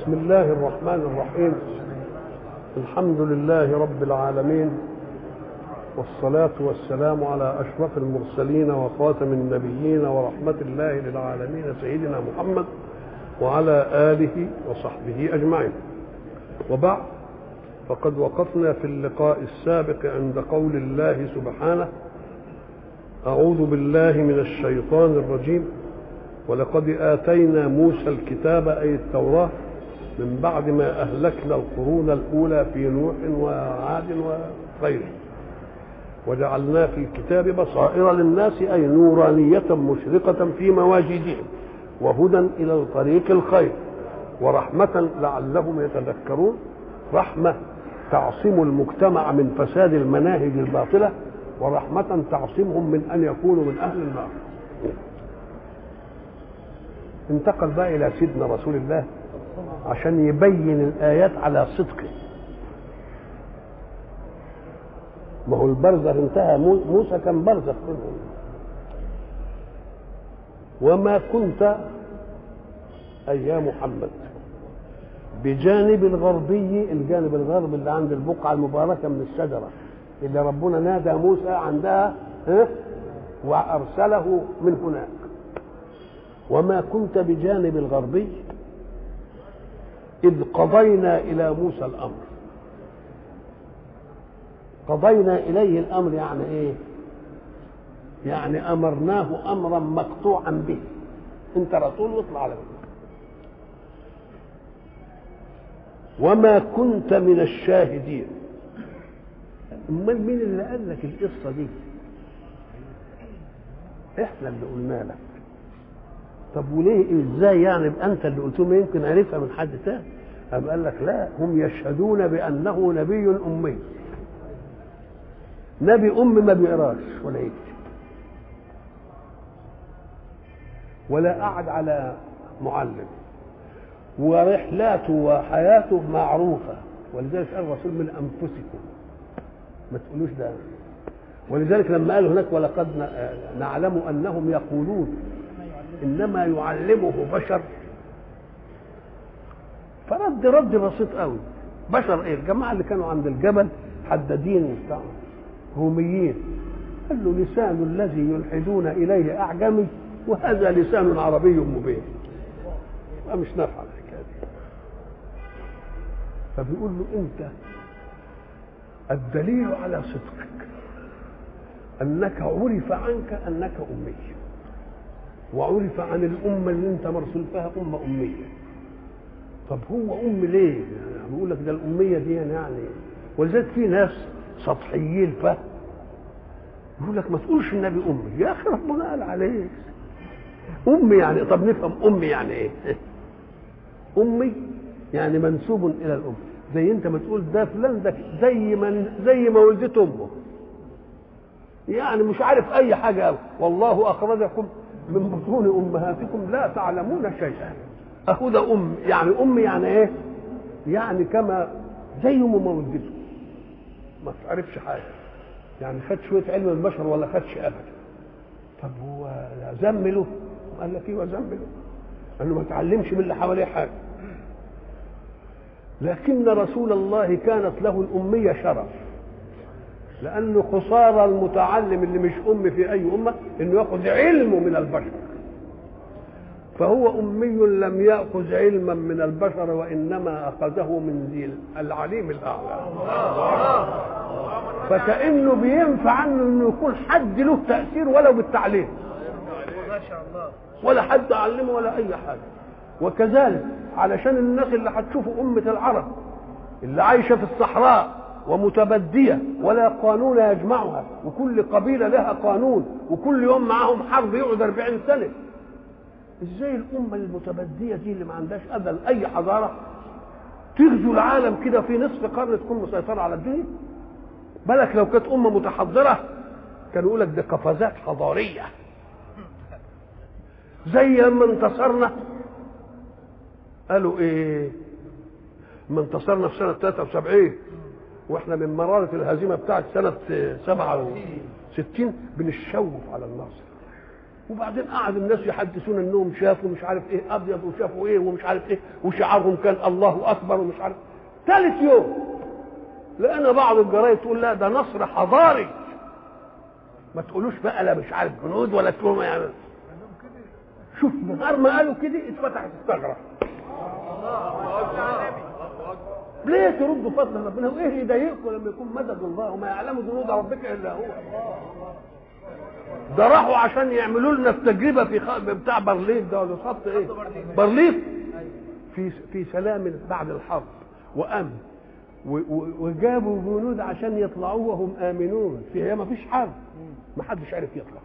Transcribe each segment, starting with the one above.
بسم الله الرحمن الرحيم الحمد لله رب العالمين والصلاة والسلام على أشرف المرسلين وخاتم النبيين ورحمة الله للعالمين سيدنا محمد وعلى آله وصحبه أجمعين وبعد فقد وقفنا في اللقاء السابق عند قول الله سبحانه أعوذ بالله من الشيطان الرجيم ولقد آتينا موسى الكتاب أي التوراة من بعد ما أهلكنا القرون الأولى في نوح وعاد وغيره وجعلنا في الكتاب بصائر للناس أي نورانية مشرقة في مواجدهم وهدى إلى طريق الخير ورحمة لعلهم يتذكرون رحمة تعصم المجتمع من فساد المناهج الباطلة ورحمة تعصمهم من أن يكونوا من أهل النار انتقل بقى إلى سيدنا رسول الله عشان يبين الآيات على صدقه ما هو البرزخ انتهى موسى كان برزخ منهم وما كنت أي يا محمد بجانب الغربي الجانب الغربي اللي عند البقعة المباركة من الشجرة اللي ربنا نادى موسى عندها ها وأرسله من هناك وما كنت بجانب الغربي إذ قضينا إلى موسى الأمر قضينا إليه الأمر يعني إيه يعني أمرناه أمرا مقطوعا به أنت رسول واطلع على وما كنت من الشاهدين امال مين اللي قال لك القصه دي احنا اللي قلنا لك طب وليه ازاي يعني انت اللي قلت ما يمكن عرفها من حد تاني أم قال لك لا هم يشهدون بانه نبي امي نبي ام ما بيقراش ولا يكتب ولا قعد على معلم ورحلاته وحياته معروفه ولذلك قال الرسول من انفسكم ما تقولوش ده ولذلك لما قال هناك ولقد نعلم انهم يقولون انما يعلمه بشر فرد رد بسيط قوي بشر ايه الجماعه اللي كانوا عند الجبل حدادين بتاع روميين قال له لسان الذي يلحدون اليه اعجمي وهذا لسان عربي مبين مش نافعه الحكايه دي فبيقول له انت الدليل على صدقك انك عرف عنك انك امي وعرف عن الامه اللي انت مرسول فيها امه اميه طب هو ام ليه يعني بيقول لك ده الاميه دي يعني ولذلك في ناس سطحيين فهم يقول لك ما تقولش النبي امي يا اخي ربنا قال عليه امي يعني طب نفهم امي يعني ايه امي يعني منسوب الى الام زي انت ما تقول ده فلان ده زي ما زي ما ولدت امه يعني مش عارف اي حاجه أوي. والله اخرجكم من بطون امهاتكم لا تعلمون شيئا اهو ده ام يعني ام يعني ايه يعني كما زي ما ولدته ما تعرفش حاجه يعني خد شويه علم البشر ولا خدش ابدا طب هو زمله قال لك ايوه زمله انه ما تعلمش من اللي حواليه حاجه لكن رسول الله كانت له الأمية شرف لأنه خسارة المتعلم اللي مش أم في أي أمة إنه يأخذ علمه من البشر فهو أمي لم يأخذ علما من البشر وإنما أخذه من ذي العليم الأعلى فكأنه بينفع عنه إنه يكون حد له تأثير ولو بالتعليم ما شاء الله ولا حد علمه ولا أي حاجة وكذلك علشان الناس اللي هتشوفوا أمة العرب اللي عايشة في الصحراء ومتبدية ولا قانون يجمعها وكل قبيلة لها قانون وكل يوم معاهم حرب يقعد 40 سنة ازاي الأمة المتبدية دي اللي ما عندهاش أبدا أي حضارة تغزو العالم كده في نصف قرن تكون مسيطرة على الدنيا بالك لو كانت أمة متحضرة كانوا يقول لك ده قفزات حضارية زي لما انتصرنا قالوا ايه ما انتصرنا في سنة 73 واحنا من مرارة الهزيمة بتاعت سنة 67 بنشوف على النصر وبعدين قعد الناس يحدثون انهم شافوا مش عارف ايه ابيض وشافوا ايه ومش عارف ايه وشعارهم كان الله اكبر ومش عارف ثالث يوم لقينا بعض الجرايد تقول لا ده نصر حضاري ما تقولوش بقى لا مش عارف جنود ولا تقولوا يعني شوف نهار ما قالوا كده اتفتحت الثغره ليه تردوا فضل ربنا وايه يضايقكم لما يكون مدد الله وما يعلم جنود ربك الا هو ده راحوا عشان يعملوا لنا التجربه في خ... بتاع برليف ده ولا خط ايه برليف في في سلام بعد الحرب وامن و... و... وجابوا جنود عشان يطلعوا وهم امنون في هي ما فيش حرب ما حدش عرف يطلع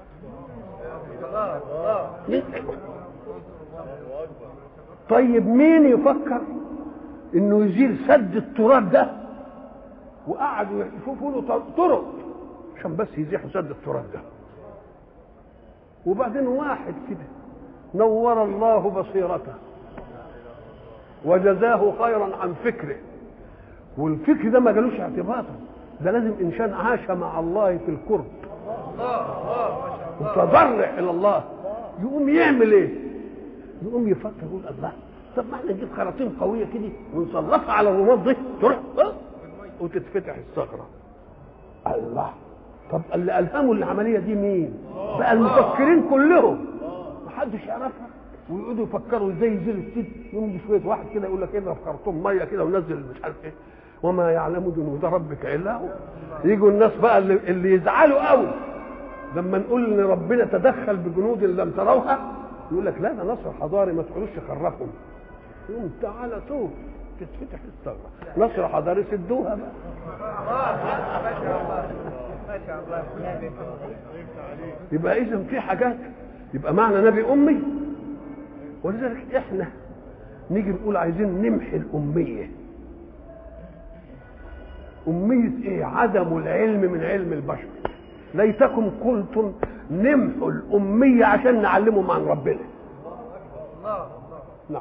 طيب مين يفكر انه يزيل سد التراب ده وقعدوا يشوفوا له طرق عشان بس يزيحوا سد التراب ده وبعدين واحد كده نور الله بصيرته وجزاه خيرا عن فكره والفكر ده ما جالوش اعتباطا ده لازم انسان عاش مع الله في القرب وتضرع الى الله يقوم يعمل ايه يقوم يفكر يقول الله طب ما احنا نجيب خراطيم قويه كده ونسلطها على الرماد دي تروح وتتفتح الثغره الله طب اللي الهموا العمليه دي مين بقى المفكرين كلهم محدش يعرفها ويقعدوا يفكروا ازاي يزيل السد يوم شويه واحد كده يقول لك اضرب خرطوم ميه كده ونزل مش عارف ايه وما يعلم جنود ربك الا هو يجوا الناس بقى اللي, اللي يزعلوا قوي لما نقول ان ربنا تدخل بجنود لم تروها يقول لك لا ده نصر حضاري ما تقعدوش تخرفهم يقوم تعالى شوف تتفتح الثغره نصر حضاري سدوها بقى ما شاء الله يبقى اذا في حاجات يبقى معنى نبي امي ولذلك احنا نيجي نقول عايزين نمحي الاميه أمية إيه؟ عدم العلم من علم البشر ليتكم قلتم نمحوا الأمية عشان نعلمهم عن ربنا الله نعم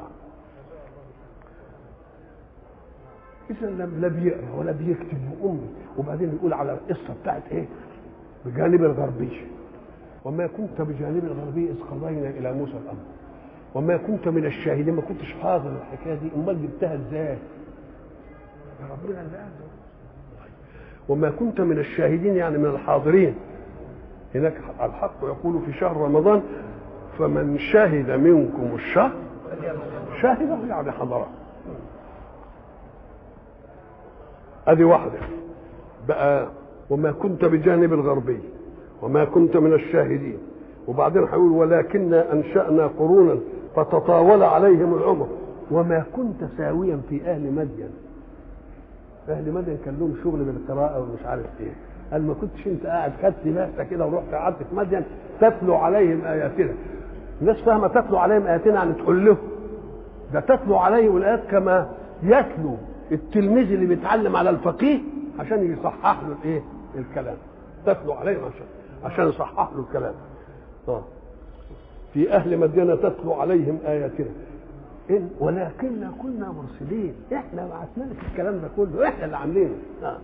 إذا لم لا بيقرا ولا بيكتب أمي وبعدين يقول على القصة بتاعت إيه؟ بجانب الغربي وما كنت بجانب الغربي إذ قضينا إلى موسى الأمر وما كنت من الشاهدين ما كنتش حاضر الحكاية دي أمال جبتها إزاي؟ يا ربنا اللي قال وما كنت من الشاهدين يعني من الحاضرين هناك الحق يقول في شهر رمضان فمن شهد منكم الشهر شاهده يعني حضره ادي واحده بقى وما كنت بجانب الغربي وما كنت من الشاهدين وبعدين هيقول ولكننا انشانا قرونا فتطاول عليهم العمر وما كنت ساويا في اهل مدين اهل مدين كان لهم شغل بالقراءه ومش عارف ايه قال ما كنتش انت قاعد خدت نفسك كده ورحت قعدت في مدين تتلو عليهم اياتنا الناس فاهمه تتلو عليهم اياتنا يعني تقول لهم ده تتلو عليهم الايات كما يتلو التلميذ اللي بيتعلم على الفقيه عشان يصحح له الايه الكلام تتلو عليهم عشان عشان يصحح له الكلام اه في اهل مدينه تتلو عليهم اياتنا إن ولكننا كنا مرسلين احنا بعثنا لك الكلام ده كله احنا اللي عاملينه آه.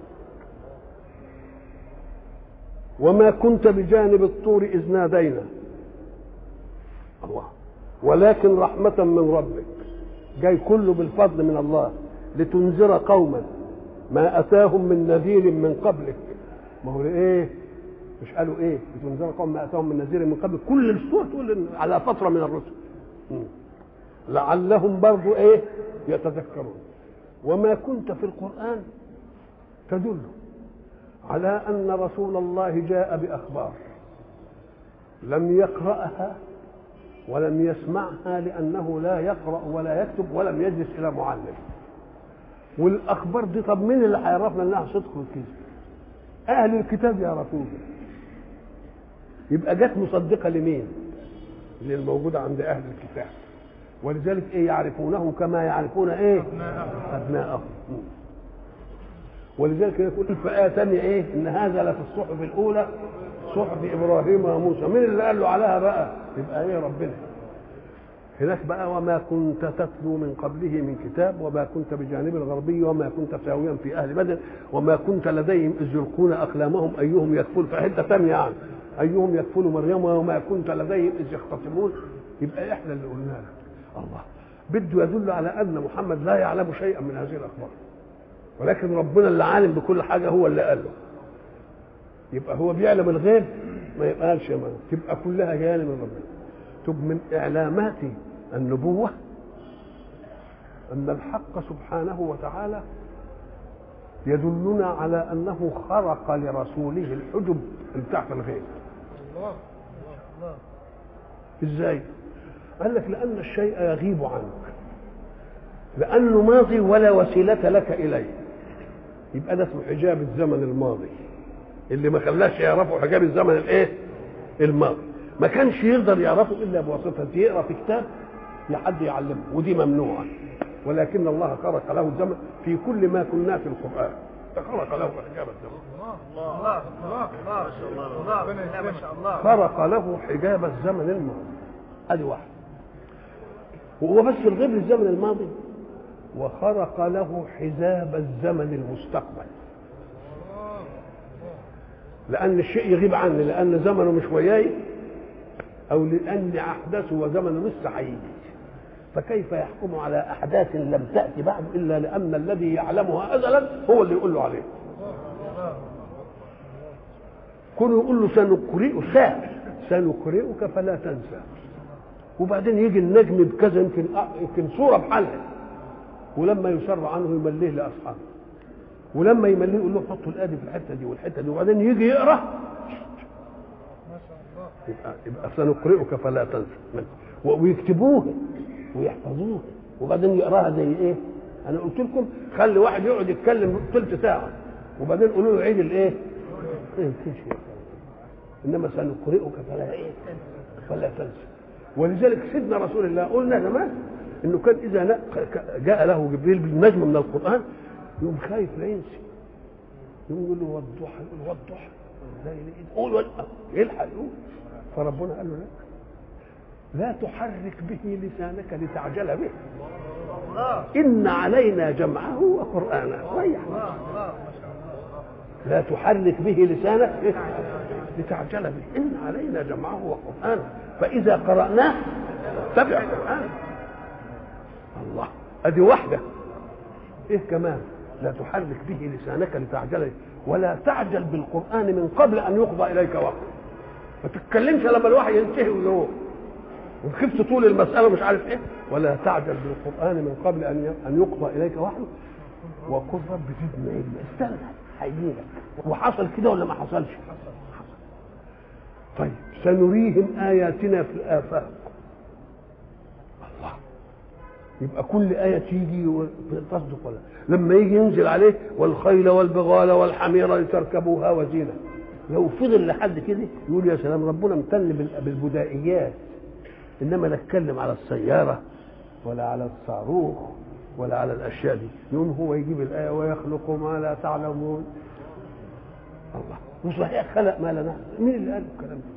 وما كنت بجانب الطور اذ نادينا الله ولكن رحمة من ربك جاي كله بالفضل من الله لتنذر قوما ما أتاهم من نذير من قبلك ما هو ايه مش قالوا ايه لتنذر قوم ما أتاهم من نذير من قبلك كل السور تقول إن على فترة من الرسل م. لعلهم برضو ايه يتذكرون وما كنت في القرآن تدل على أن رسول الله جاء بأخبار لم يقرأها ولم يسمعها لأنه لا يقرأ ولا يكتب ولم يجلس إلى معلم والأخبار دي طب مين اللي هيعرفنا إنها صدق والكذب؟ أهل الكتاب يعرفوها يبقى جت مصدقة لمين؟ للموجودة عند أهل الكتاب ولذلك ايه يعرفونه كما يعرفون ايه ابناءهم ولذلك يقول في آية ثانية ايه ان هذا لفي الصحف الاولى صحف ابراهيم وموسى مين اللي قال له عليها بقى يبقى ايه ربنا هناك بقى وما كنت تتلو من قبله من كتاب وما كنت بجانب الغربي وما كنت ساويا في اهل بدر وما كنت لديهم اذ يلقون اقلامهم ايهم يكفل في حته ثانيه يعني ايهم يكفل مريم وما كنت لديهم اذ يختصمون يبقى احنا اللي قلنا لك الله بده يدل على ان محمد لا يعلم شيئا من هذه الاخبار ولكن ربنا اللي عالم بكل حاجه هو اللي قال له يبقى هو بيعلم الغيب ما يبقاش يا مان تبقى كلها جايه من ربنا طب من اعلامات النبوه ان الحق سبحانه وتعالى يدلنا على انه خرق لرسوله الحجب بتاعت الغيب الله الله ازاي قال لك لان الشيء يغيب عنك لانه ماضي ولا وسيله لك اليه يبقى ده اسمه حجاب الزمن الماضي اللي ما خلاش يعرفه حجاب الزمن الايه الماضي ما كانش يقدر يعرفه الا بواسطه يقرا في كتاب يا حد يعلمه ودي ممنوعه ولكن الله خرق له الزمن في كل ما كنا في القران خرق له حجاب الزمن الله الله الله ما شاء الله الله لا ما شاء الله خرق له حجاب الزمن الماضي ادي واحد وهو بس الغيب للزمن الماضي وخرق له حجاب الزمن المستقبل لان الشيء يغيب عني لان زمنه مش وياي او لان احداثه وزمنه لسه هيجي فكيف يحكم على احداث لم تاتي بعد الا لان الذي يعلمها ازلا هو اللي يقول له عليه كونه يقول له سنقرئك سنقرئك فلا تنسى وبعدين يجي النجم بكذا يمكن يمكن صوره بحالها ولما يسر عنه يمليه لاصحابه ولما يمليه يقول له حطوا الادي في الحته دي والحته دي وبعدين يجي يقرا ما شاء الله يبقى يبقى سنقرئك فلا تنسى ويكتبوها ويحفظوها وبعدين يقراها زي ايه؟ انا قلت لكم خلي واحد يقعد يتكلم ثلث ساعه وبعدين قولوا له عيد الايه؟ ما يمكنش يا أخوان. انما سنقرئك فلا ايه؟ فلا تنسى ولذلك سيدنا رسول الله قلنا زمان انه كان اذا نا- ك- جاء له جبريل بالنجم من القران يقوم خايف لا ينسي يقوم يقول له والضحى يقول والضحى الليل إذ- قول وال- يلحق يقول فربنا قال له لا لا تحرك به لسانك لتعجل به الله ان علينا جمعه وقرانه ريح الله الله ما شاء الله لا تحرك به لسانك إيه؟ لتعجل به ان علينا جمعه وقرانه فاذا قراناه اتبع قرانه الله ادي واحده ايه كمان لا تحرك به لسانك لتعجل به ولا تعجل بالقران من قبل ان يقضى اليك وقت ما تتكلمش لما الوحي ينتهي ويروح وخفت طول المساله مش عارف ايه ولا تعجل بالقران من قبل ان ان يقضى اليك وحيه وقل رب زدني علما استنى هيجيلك وحصل كده ولا ما حصلش حصل طيب سنريهم اياتنا في الافاق الله يبقى كل آية تيجي و- تصدق ولا لما يجي ينزل عليه والخيل والبغال والحمير لتركبوها وزينة لو فضل لحد كده يقول يا سلام ربنا امتن بال- بالبدائيات انما لا اتكلم على السيارة ولا على الصاروخ ولا على الاشياء دي يقوم هو يجيب الايه ويخلق ما لا تعلمون الله وصحيح خلق ما لا نعلم مين اللي قال الكلام ده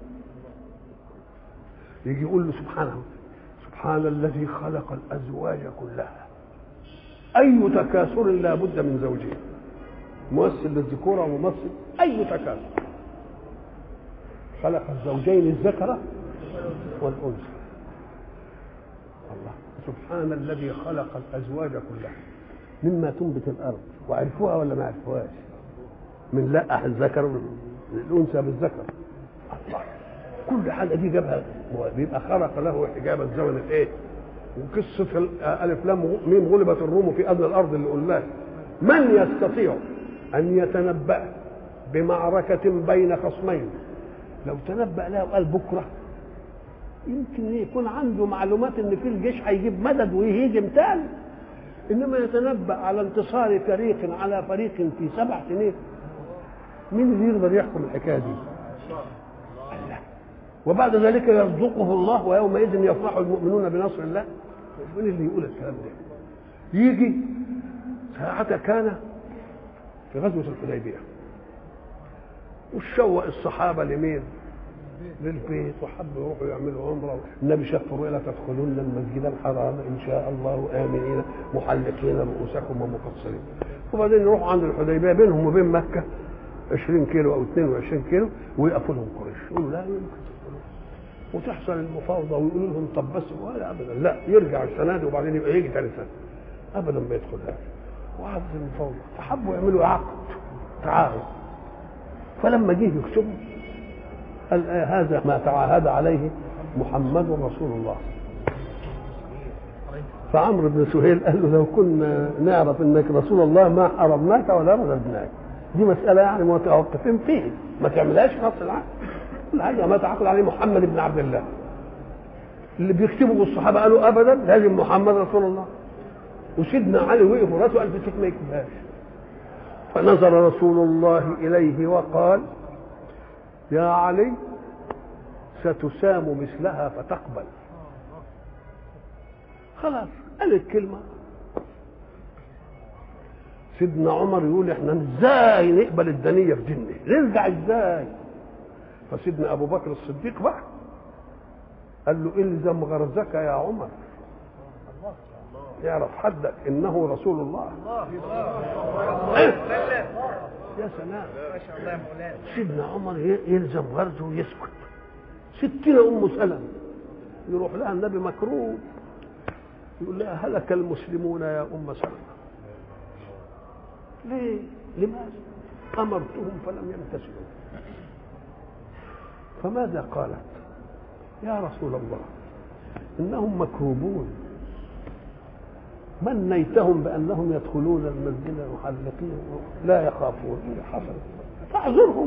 يجي يقول له سبحانه سبحان الذي خلق الازواج كلها اي تكاثر لا بد من زوجين ممثل للذكوره وممثل اي تكاثر خلق الزوجين الذكر والانثى الله سبحان الذي خلق الازواج كلها مما تنبت الارض وعرفوها ولا ما عرفوهاش من لقح الذكر الانثى بالذكر الله كل حاجه دي جابها بيبقى خلق له حجاب الزمن الايه وقصه ال- الف لام ميم غلبت الروم في ادنى الارض اللي قلناها من يستطيع ان يتنبا بمعركه بين خصمين لو تنبا لها وقال بكره يمكن يكون عنده معلومات ان في الجيش هيجيب مدد ويهيجم تاني انما يتنبا على انتصار فريق على فريق في سبع سنين مين اللي يقدر يحكم الحكايه دي؟ الله. وبعد ذلك يرزقه الله ويومئذ يفرح المؤمنون بنصر الله مين اللي يقول الكلام ده؟ يجي ساعة كان في غزوة الحديبية وشوق الصحابة لمين؟ للبيت وحبوا يروحوا يعملوا عمره النبي شاف الرؤيا لا تدخلن المسجد الحرام ان شاء الله امنين محلقين رؤوسكم ومقصرين وبعدين يروحوا عند الحديبيه بينهم وبين مكه 20 كيلو او 22 كيلو ويقفوا لهم قريش يقولوا لا يمكن تدخلوا. وتحصل المفاوضه ويقولوا لهم طب بس ولا ابدا لا يرجع السنه دي وبعدين يبقى يجي ثاني سنه ابدا ما يدخلهاش وقعدت المفاوضه فحبوا يعملوا عقد تعاهد فلما جه يكتبوا قال آه هذا ما تعاهد عليه محمد رسول الله فعمرو بن سهيل قال له لو كنا نعرف انك رسول الله ما حرمناك ولا رددناك دي مسألة يعني متوقفين فيه ما تعملهاش نص العقد كل حاجة ما تعقد عليه محمد بن عبد الله اللي بيكتبوا الصحابة قالوا أبدا لازم محمد رسول الله وسيدنا علي وقف وراسه قال في ما يكتبهاش فنظر رسول الله إليه وقال يا علي ستسام مثلها فتقبل خلاص قال الكلمة سيدنا عمر يقول احنا ازاي نقبل الدنية في ديننا نرجع ازاي فسيدنا ابو بكر الصديق بقى قال له الزم غرزك يا عمر يعرف حدك انه رسول الله يا سلام ما شاء الله يا مولانا سيدنا عمر ي- يلزم غرزه ويسكت ستين ام سلمة يروح لها النبي مكروب يقول لها هلك المسلمون يا ام سلمة ليه لماذا امرتهم فلم يمتثلوا فماذا قالت يا رسول الله انهم مكروبون منيتهم بانهم يدخلون المسجد محلقين لا يخافون إيه حصل فاعذرهم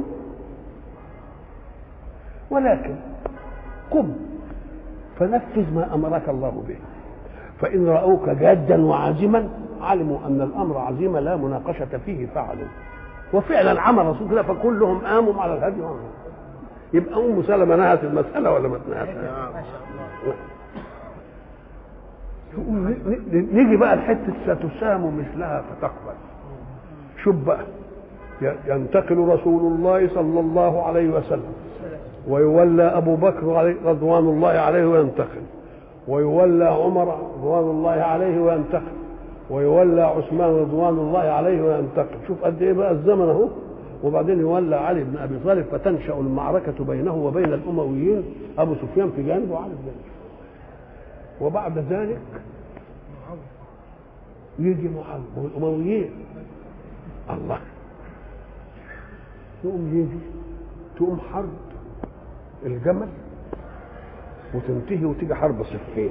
ولكن قم فنفذ ما امرك الله به فان راوك جادا وعازما علموا ان الامر عزيمه لا مناقشه فيه فعلوا وفعلا عمل رسول الله فكلهم قاموا على الهدي وعملوا يبقى ام سلمه نهت المساله ولا ما نهتهاش؟ ما شاء الله ن- ن- نيجي بقى لحته ستسام مثلها فتقبل شوف بقى ي- ينتقل رسول الله صلى الله عليه وسلم ويولى ابو بكر عليه رضوان الله عليه وينتقل ويولى عمر رضوان الله عليه وينتقل ويولى عثمان رضوان الله عليه وينتقل شوف قد ايه بقى الزمن اهو وبعدين يولى علي بن ابي طالب فتنشا المعركه بينه وبين الامويين ابو سفيان في جانب وعلي في جانب وبعد ذلك يجي معاويه والامويين الله يقوم يجي تقوم حرب الجمل وتنتهي وتيجي حرب صفين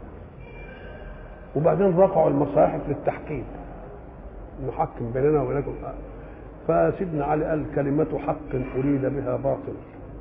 وبعدين رفعوا المصاحف للتحكيم نحكم بيننا وبينكم فسيدنا علي قال كلمة حق أريد بها باطل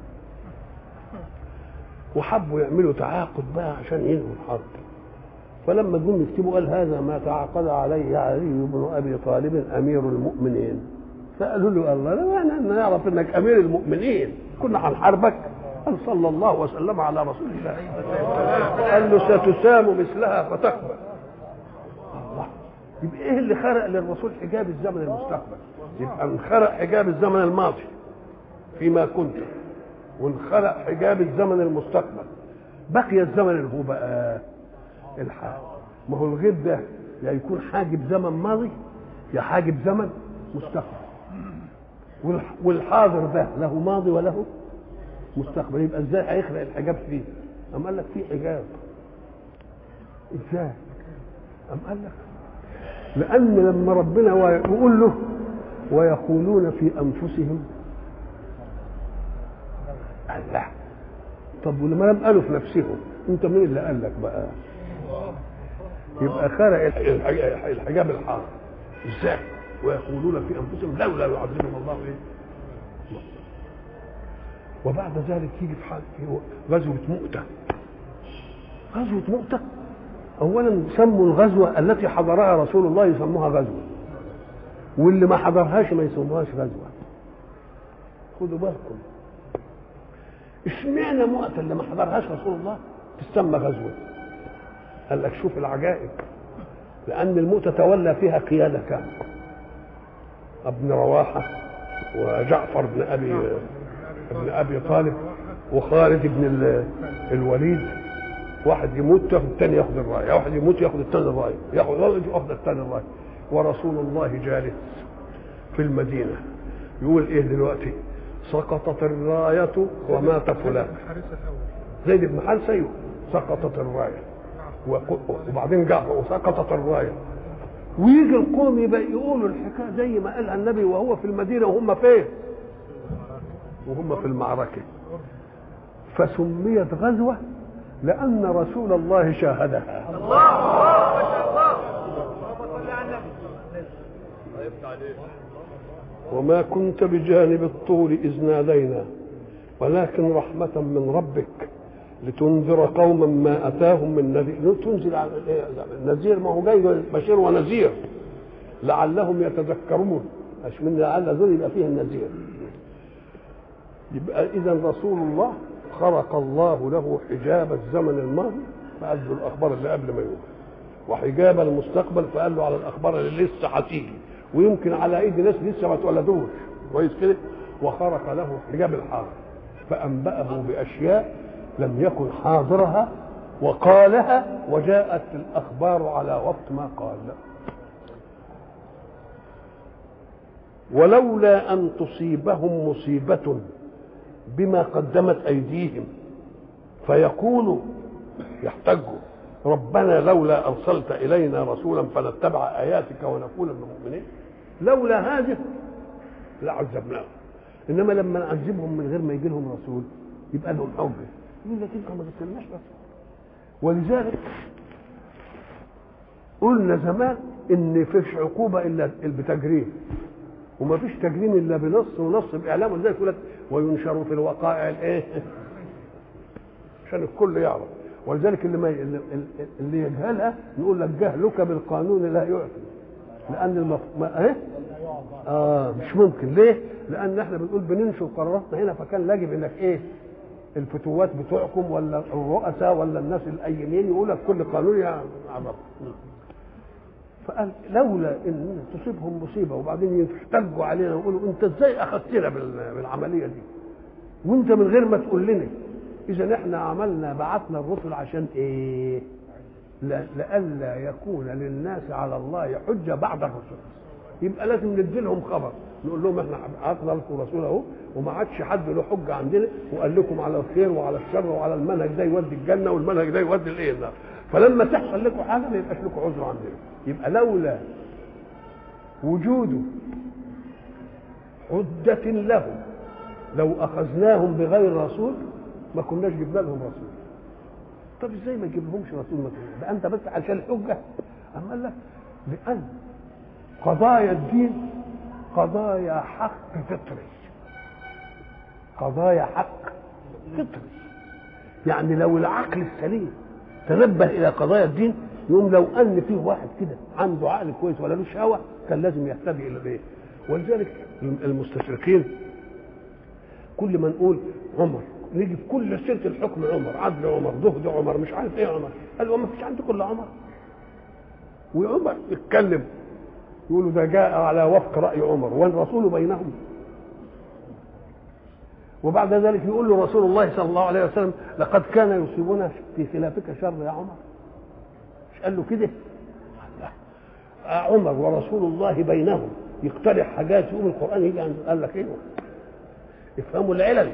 وحبوا يعملوا تعاقد بقى عشان ينهوا الحرب فلما جم يكتبوا قال هذا ما تعاقد عليه علي بن ابي طالب امير المؤمنين فقالوا له الله لا احنا نعرف انك امير المؤمنين كنا هنحاربك قال صلى الله وسلم على رسول الله قال له ستسام مثلها فتقبل الله يبقى ايه اللي خرق للرسول حجاب الزمن المستقبل يبقى انخرق حجاب الزمن الماضي فيما كنت وانخلق حجاب الزمن المستقبل بقي الزمن اللي هو بقى الحال ما هو الغيب ده يا يكون حاجب زمن ماضي يا حاجب زمن مستقبل والح- والحاضر ده له ماضي وله مستقبل يبقى ازاي هيخلق الحجاب فيه أم قال لك في حجاب ازاي أم قال لك لأن لما ربنا يقول له ويقولون في أنفسهم قال لا طب ولما لم قالوا في نفسهم انت مين اللي قال لك بقى يبقى خرق الح- الحجاب الحاضر ازاي ويقولون في انفسهم لولا يعذبهم الله ايه وبعد ذلك يجي في حال في غزوه مؤته غزوه مؤته اولا سموا الغزوه التي حضرها رسول الله يسموها غزوه واللي ما حضرهاش ما يسموهاش غزوه خدوا بالكم اشمعنى مؤتة اللي ما حضرهاش رسول الله تسمى غزوة قال لك شوف العجائب لأن المؤتة تولى فيها قيادة كاملة ابن رواحة وجعفر بن أبي ابن أبي طالب وخالد بن ال- الوليد واحد يموت ياخد الثاني ياخد الراية واحد يموت ياخد الثاني الراية ياخد واحد ياخد الثاني الراية ورسول الله جالس في المدينة يقول ايه دلوقتي سقطت الراية ومات فلان الحارس الاول زيد بن حارثة أيوه سقطت الراية وق- وبعدين جعفر وسقطت الراية ويجي القوم يبقى يقولوا الحكاية زي ما قالها النبي وهو في المدينة وهم فين؟ وهم في المعركة فسميت غزوة لأن رسول الله شاهدها وما كنت بجانب الطور إذ نادينا ولكن رحمة من ربك لتنذر قوما ما أتاهم من نذير تنزل على النذير ما هو جاي بشير ونذير لعلهم يتذكرون مش من لعل دول يبقى فيه النذير يبقى إذا رسول الله خرق الله له حجاب الزمن الماضي فقال له الأخبار اللي قبل ما يقول وحجاب المستقبل فقال له على الأخبار اللي لسه هتيجي ويمكن على ايدي ناس لسه ما اتولدوش كويس كده وخرق له حجاب الحاضر فانبأه باشياء لم يكن حاضرها وقالها وجاءت الاخبار على وقت ما قال ولولا ان تصيبهم مصيبه بما قدمت ايديهم فيقولوا يحتجوا ربنا لولا ارسلت الينا رسولا فنتبع اياتك ونكون من المؤمنين لولا هذه لعذبناهم انما لما نعذبهم من غير ما يجي لهم رسول يبقى لهم حجه يقول لك انت ما جبتلناش رسول ولذلك قلنا زمان ان فيش عقوبه الا بتجريم وما فيش تجريم الا بنص ونص باعلام ولذلك يقول لك وينشر في الوقائع الايه عشان الكل يعرف ولذلك اللي ما اللي يجهلها نقول لك جهلك بالقانون لا يعفي لان المف... ما ايه اه مش ممكن ليه لان احنا بنقول بننشر قراراتنا هنا فكان يجب انك ايه الفتوات بتوعكم ولا الرؤساء ولا الناس الايمين يقول لك كل قانون يعرف فقال لولا ان تصيبهم مصيبه وبعدين يحتجوا علينا ويقولوا انت ازاي اخذتنا بال- بالعمليه دي وانت من غير ما تقول لنا اذا احنا عملنا بعثنا الرسل عشان ايه لا- لئلا يكون للناس على الله حجه بعد الرسل يبقى لازم ندي لهم خبر نقول لهم احنا بعثنا لكم رسول اهو وما عادش حد له حجه عندنا وقال لكم على الخير وعلى الشر وعلى المنهج ده يودي الجنه والمنهج ده يودي الايه النار فلما تحصل لكم حاجه ما يبقاش لكم عذر عندنا يبقى لولا وجود عدة لهم لو أخذناهم بغير رسول ما كناش جبنا لهم رسول طب ازاي ما يجيب لهمش رسول مثلا ده انت بس عشان الحجه اما قال لك لان قضايا الدين قضايا حق فطري قضايا حق فطري يعني لو العقل السليم تنبه الى قضايا الدين يقوم لو ان فيه واحد كده عنده عقل كويس ولا له شهوه كان لازم يهتدي الى ايه ولذلك المستشرقين كل ما نقول عمر نيجي في كل سيره الحكم عمر عدل عمر زهد عمر مش عارف ايه عمر قال ما فيش عندكم الا عمر وعمر يتكلم يقولوا ده جاء على وفق راي عمر والرسول بينهم وبعد ذلك يقول له رسول الله صلى الله عليه وسلم لقد كان يصيبنا في خلافك شر يا عمر مش قال له كده لا. عمر ورسول الله بينهم يقترح حاجات يقوم القران يجي عنده قال لك ايه افهموا العلل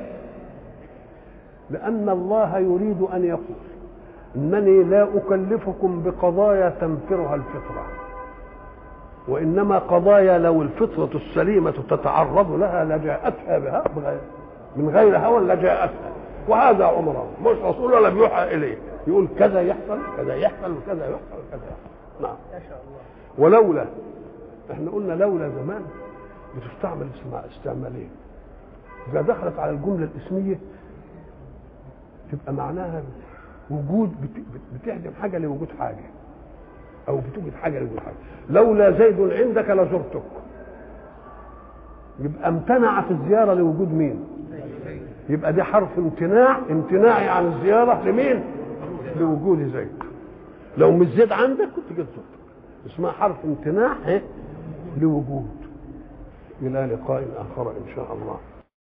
لأن الله يريد أن يقول إنني لا أكلفكم بقضايا تنفرها الفطرة وإنما قضايا لو الفطرة السليمة تتعرض لها لجاءتها بها بغير من غير هوى لجاءتها وهذا عمره مش رسول ولا بيوحى إليه يقول كذا يحصل كذا يحصل وكذا يحصل وكذا يحصل نعم ما شاء الله ولولا احنا قلنا لولا زمان بتستعمل اسمع استعمالين اذا دخلت على الجمله الاسميه تبقى معناها وجود بت- بت- بتهدم حاجه لوجود حاجه او بتوجد حاجه لوجود حاجه لولا زيد عندك لزرتك يبقى امتنعت الزياره لوجود مين يبقى دي حرف امتناع امتناعي عن الزياره لمين لوجود زيد لو مش زيد عندك كنت جيت زرتك اسمها حرف امتناع إيه؟ لوجود الى لقاء اخر ان شاء الله